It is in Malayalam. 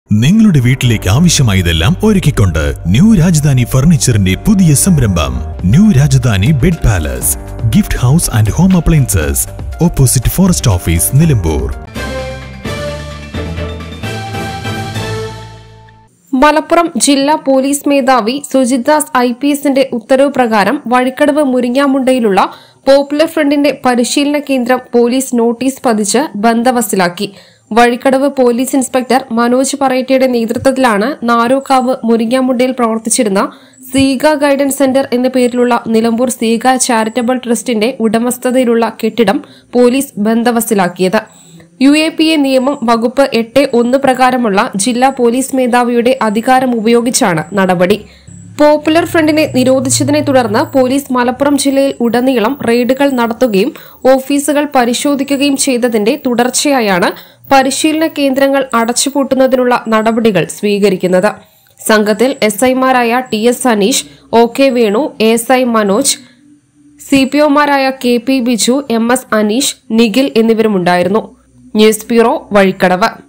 നിങ്ങളുടെ വീട്ടിലേക്ക് ആവശ്യമായതെല്ലാം ഒരുക്കിക്കൊണ്ട് ന്യൂ രാജധാനി ഫർണിച്ചറിന്റെ പുതിയ സംരംഭം new Rajadhani bed palace gift house and home appliances opposite forest office Nilambur Malappuram ജില്ലാ പോലീസ് മേധാവി സുജിത് ദാസ് ഐ പി എസിന്റെ ഉത്തരവ് പ്രകാരം വഴിക്കടവ് മുരിങ്ങാമുണ്ടയിലുള്ള പോപ്പുലർ ഫ്രണ്ടിന്റെ പരിശീലന കേന്ദ്രം പോലീസ് നോട്ടീസ് പതിച്ച് ബന്ദവസിലാക്കി വഴിക്കടവ് പോലീസ് ഇൻസ്പെക്ടർ മനോജ് പറയറ്റയുടെ നേതൃത്വത്തിലാണ് നാരോക്കാവ് മുരിങ്ങാമുണ്ടയിൽ പ്രവർത്തിച്ചിരുന്ന സീഗ ഗൈഡൻസ് സെന്റർ എന്ന പേരിലുള്ള നിലമ്പൂർ സീഗ ചാരിറ്റബിൾ ട്രസ്റ്റിന്റെ ഉടമസ്ഥതയിലുള്ള കെട്ടിടം പോലീസ് ബന്ദവസിലാക്കിയത് യു എ പി എ നിയമം വകുപ്പ് എട്ട് ഒന്ന് പ്രകാരമുള്ള ജില്ലാ പോലീസ് മേധാവിയുടെ അധികാരം ഉപയോഗിച്ചാണ് നടപടി പോപ്പുലർ ഫ്രണ്ടിനെ നിരോധിച്ചതിനെ തുടർന്ന് പോലീസ് മലപ്പുറം ജില്ലയിൽ ഉടനീളം റെയ്ഡുകൾ നടത്തുകയും ഓഫീസുകൾ പരിശോധിക്കുകയും ചെയ്തതിന്റെ തുടർച്ചയായാണ് പരിശീലന കേന്ദ്രങ്ങൾ അടച്ചുപൂട്ടുന്നതിനുള്ള നടപടികൾ സ്വീകരിക്കുന്നത് സംഘത്തിൽ എസ് ഐമാരായ T S Aneesh O K Venu S I Manoj C P ഒമാരായ K P Biju M S Aneesh Nikhil എന്നിവരുമുണ്ടായിരുന്നു ന്യൂസ് ബ്യൂറോ വഴിക്കടവ്